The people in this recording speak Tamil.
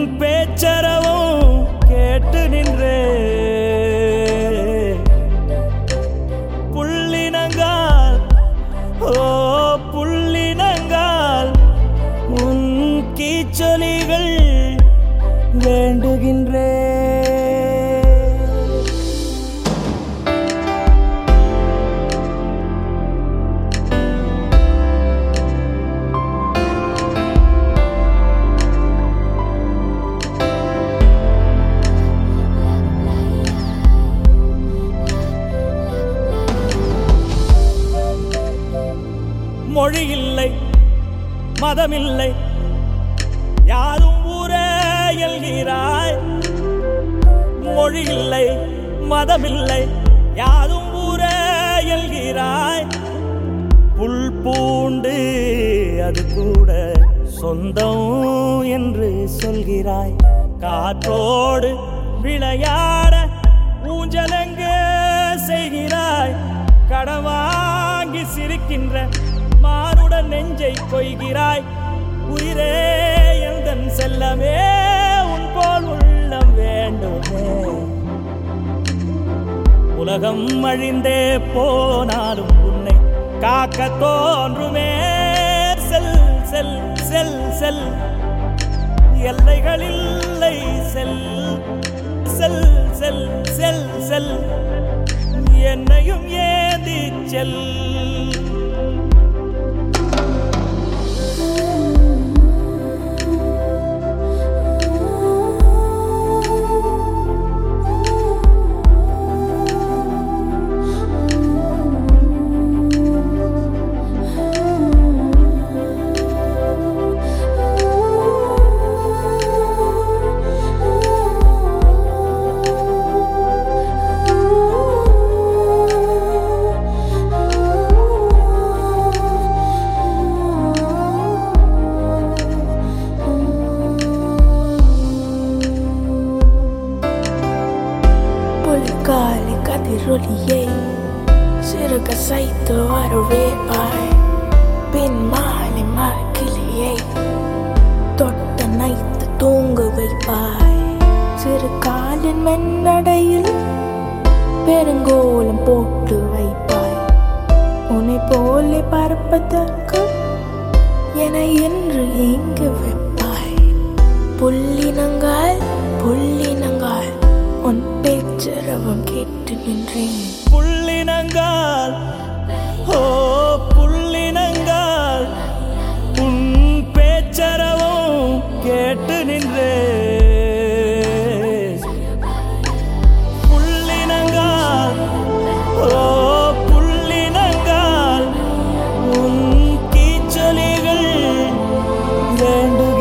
பேச்சரவும் கேட்டு நின்றே புள்ளினங்கால் ஓ புள்ளினங்கால் உன் கீச்சொலிகள் வேண்டுகின்றே மொழி இல்லை மதமில்லை யாரும் ஊரே எல்கிறாய் மொழி இல்லை மதமில்லை யாரும் ஊரே எல்கிறாய் புல் பூண்டு அது கூட சொந்தம் என்று சொல்கிறாய் காற்றோடு விளையாட ஊஞ்சலெங்கே செய்கிறாய் கடவாங்கி சிரிக்கின்ற மானுடன் நெஞ்சை கொய்கிறாய் உயிரே எந்தன் செல்லமே உன் போல் உள்ளம் வேண்டுமே உலகம் அழிந்தே போனாலும் உன்னை காக்க தோன்றுமே செல் செல் செல் செல் எல்லைகளில்லை செல் செல் செல் செல் செல் என்னையும் ஏந்தி செல் பொழுக்காலை கதிரொலியை சிறுக சைத்து வரவேற்பாய் பின் மாலை மரக்கிளியை தொட்ட நைத்து தூங்க வைப்பாய் சிறு காலின் மென்னடையில் பெருங்கோலம் போட்டு வைப்பாய் உன்னை போலே பறப்பதற்கு என என்று எங்கு வைப்பாய் புள்ளினங்கால் புள்ளினங்கால் உன் பேச்சரவம் கேட்டு நின்றேன் புள்ளினங்கால் ஓ புள்ளினங்கால் உன் பேச்சரவும் கேட்டு நின்றே புள்ளினங்கால் ஓ புள்ளினங்கால் உன் கீச்சொலிகள் வேண்டுகின்றே